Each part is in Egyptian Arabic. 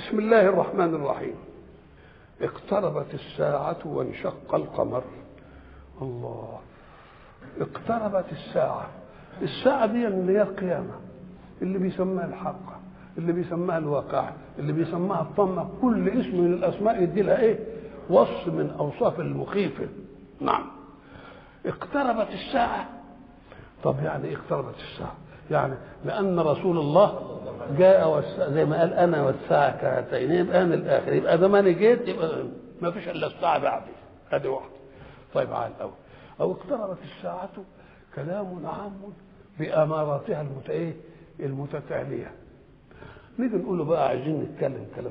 بسم الله الرحمن الرحيم اقتربت الساعة وانشق القمر الله اقتربت الساعة الساعة دي اللي هي القيامة اللي بيسماها الحق اللي بيسماها الواقع اللي بيسماها الطمة كل اسم من الأسماء يدي لها إيه وصف من أوصاف المخيفة نعم اقتربت الساعة طب يعني ايه اقتربت الساعة يعني لأن رسول الله جاء والساعة زي ما قال أنا والساعة كهاتين يبقى أنا الآخر يبقى ده ما أنا جيت يبقى ما فيش إلا الساعة بعدي هذه واحدة طيب على الأول أو اقتربت الساعة كلام عام بأماراتها المت إيه المتتالية نيجي نقول له بقى عايزين نتكلم كلام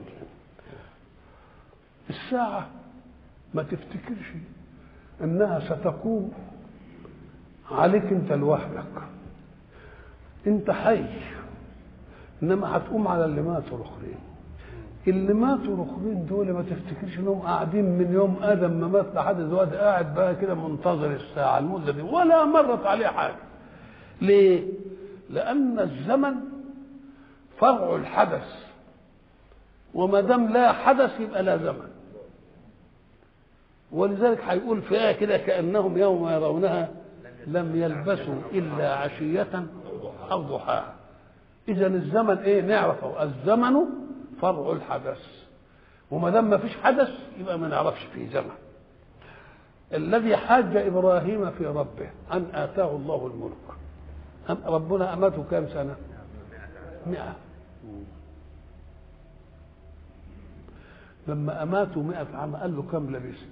الساعة ما تفتكرش انها ستقوم عليك انت لوحدك انت حي انما هتقوم على اللي ماتوا الاخرين اللي ماتوا الاخرين دول ما تفتكرش انهم قاعدين من يوم ادم ما مات لحد دلوقتي قاعد بقى كده منتظر الساعه المده دي ولا مرت عليه حاجه ليه؟ لان الزمن فرع الحدث وما دام لا حدث يبقى لا زمن ولذلك هيقول في آية كده كأنهم يوم يرونها لم يلبسوا إلا عشية أو ضحاها إذا الزمن إيه نعرفه الزمن فرع الحدث وما دام ما فيش حدث يبقى ما نعرفش فيه زمن الذي حاج إبراهيم في ربه أن آتاه الله الملك ربنا أمته كام سنة مئة لما أماتوا مئة عام قال له كم لبست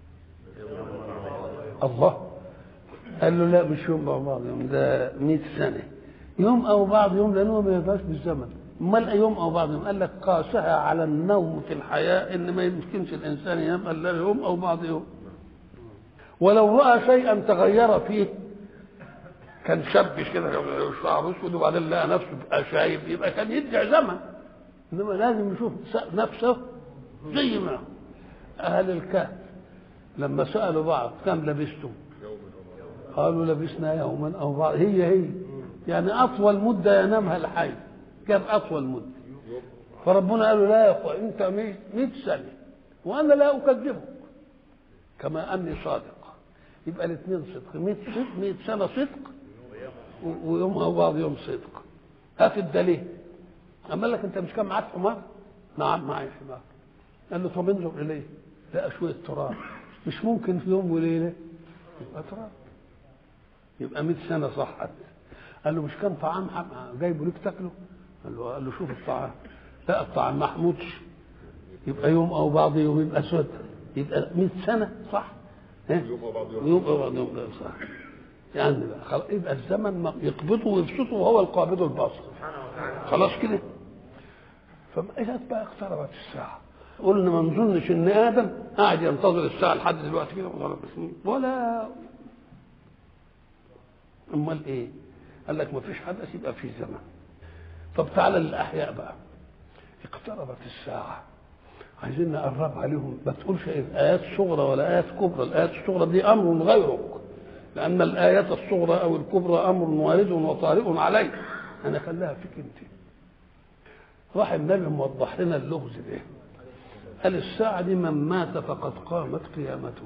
الله قال له لا مش يوم او بعض يوم ده 100 سنه يوم او بعض يوم لانه ما يرضاش بالزمن امال يوم او بعض يوم قال لك قاسها على النوم في الحياه ان ما يمكنش الانسان ينام الا يوم او بعض يوم ولو راى شيئا تغير فيه كان شاب كده شعره اسود وبعدين لقى نفسه بقى شايب يبقى كان يدعي زمن انما لازم يشوف نفسه زي ما اهل الكهف لما سالوا بعض كم لبستم قالوا لبسنا يوما او بعض هي هي يعني اطول مده ينامها الحي كم اطول مده فربنا قال له لا يا اخوة انت 100 سنه وانا لا اكذبك كما اني صادق يبقى الاثنين صدق 100 صدق 100 سنه صدق ويوم او بعض يوم صدق هات الدليل اما لك انت مش كان معاك حمار نعم معي حمار قال له طب انظر اليه لقى شويه تراب مش ممكن في يوم وليله يبقى تراب يبقى 100 سنه صحت قال له مش كان طعام جايبه ليك تاكله قال له قال له شوف الطعام لا الطعام ما حموتش يبقى يوم او بعض يوم يبقى اسود يبقى 100 سنه صح يوم او بعض يوم يوم او بعض يوم صح يعني بقى خلاص يبقى الزمن يقبضه ويبسطه وهو القابض الباسط خلاص كده فإذا بقى اقتربت الساعة قلنا ما نظنش ان ادم قاعد ينتظر الساعه لحد دلوقتي كده ولا امال ايه؟ قال لك ما فيش حدث يبقى في زمن طب تعالى للاحياء بقى اقتربت الساعه عايزين نقرب عليهم ما تقولش إيه ايات صغرى ولا ايات كبرى الايات الصغرى دي امر غيرك لان الايات الصغرى او الكبرى امر وارد وطارئ عليك انا خليها فيك انت راح النبي موضح لنا اللغز ده قال الساعة دي من مات فقد قامت قيامته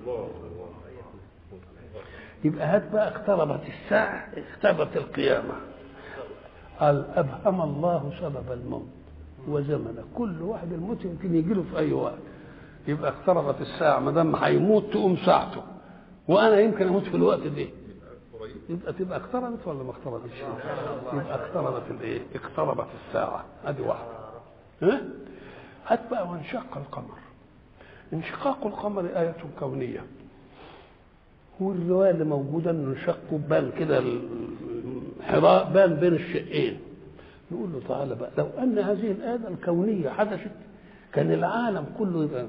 يبقى هات بقى اقتربت الساعة اقتربت القيامة قال أبهم الله سبب الموت وزمنه كل واحد الموت يمكن يجي له في أي وقت يبقى اقتربت الساعة ما دام هيموت تقوم ساعته وأنا يمكن أموت في الوقت ده يبقى تبقى اقتربت ولا ما اقتربتش؟ يبقى اقتربت الايه؟ اقتربت الساعة ادي واحدة ها؟ هات بقى وانشق القمر انشقاق القمر آية كونية والرواية اللي موجودة انه انشقه بان كده الحراء بان بين الشقين نقول له تعالى بقى لو ان هذه الآية الكونية حدثت كان العالم كله يبقى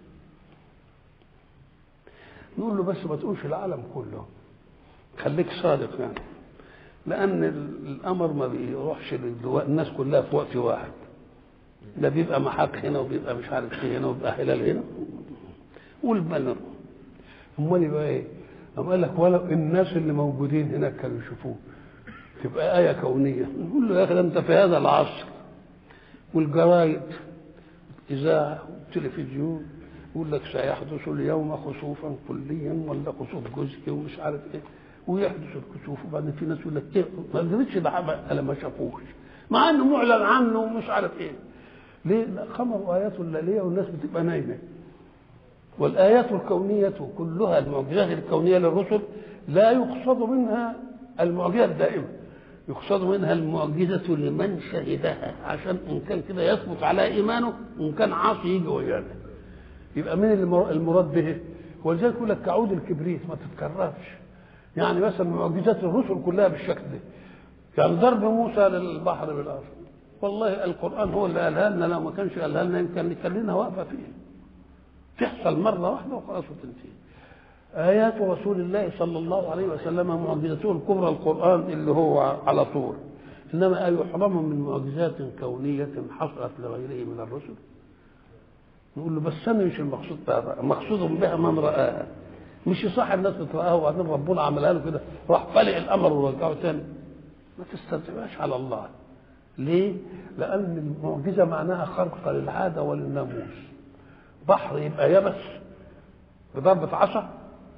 نقول له بس ما تقولش العالم كله خليك صادق يعني لأن الأمر ما بيروحش الناس كلها في وقت واحد ده بيبقى محاك هنا وبيبقى مش عارف ايه هنا وبيبقى هلال هنا والبلد امال يبقى ايه؟ أم قال لك ولو الناس اللي موجودين هناك كانوا يشوفوه تبقى آية كونية نقول له يا أخي ده أنت في هذا العصر والجرايد اذاعه وتلفزيون يقول لك سيحدث اليوم خسوفا كليا ولا خسوف جزئي ومش عارف ايه ويحدث الكسوف وبعدين في ناس يقول لك ايه ما قدرتش ده انا ما شافوش مع انه معلن عنه ومش عارف ايه ليه؟ لا قمر ايات الليليه والناس بتبقى نايمه والايات الكونيه كلها المعجزات الكونيه للرسل لا يقصد منها المعجزه الدائمه يقصد منها المعجزة لمن شهدها عشان إن كان كده يثبت على إيمانه وإن كان عاصي يجي ويانا يبقى مين المراد به؟ ولذلك يقول لك كعود الكبريت ما تتكررش يعني مثلا معجزات الرسل كلها بالشكل ده يعني ضرب موسى للبحر بالارض والله القران هو اللي قالها لنا لو ما كانش قالها لنا يمكن كان لنا واقفه فيه تحصل مره واحده وخلاص وتنتهي ايات رسول الله صلى الله عليه وسلم معجزته الكبرى القران اللي هو على طول انما ايحرم من معجزات كونيه حصلت لغيره من الرسل نقول له بس انا مش المقصود بها مقصود بها من راها مش صح الناس بتراها وبعدين ربنا عملها له كده راح فلق الامر ورجعه تاني ما تستدعيش على الله ليه؟ لأن المعجزة معناها خرق للعادة وللناموس بحر يبقى يبس بضربة عصا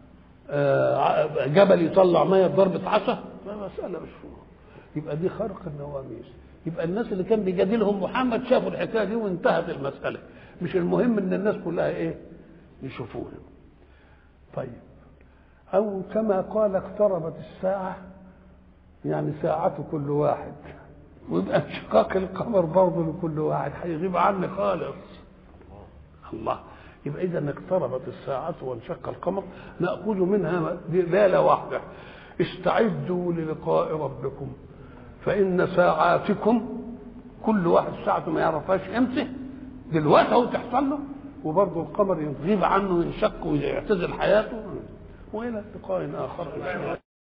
جبل يطلع مية بضربة عصا مسألة مش فوق. يبقى دي خرق النواميس يبقى الناس اللي كان بيجادلهم محمد شافوا الحكاية دي وانتهت المسألة مش المهم ان الناس كلها ايه يشوفوها طيب أو كما قال اقتربت الساعة يعني ساعة كل واحد ويبقى انشقاق القمر برضه لكل واحد هيغيب عني خالص الله يبقى إذا اقتربت الساعة وانشق القمر نأخذ منها دلالة واحدة استعدوا للقاء ربكم فإن ساعاتكم كل واحد ساعته ما يعرفهاش امتى دلوقتي اهو تحصل له وبرضه القمر يغيب عنه وينشق ويعتزل حياته والى لقاء اخر ان شاء الله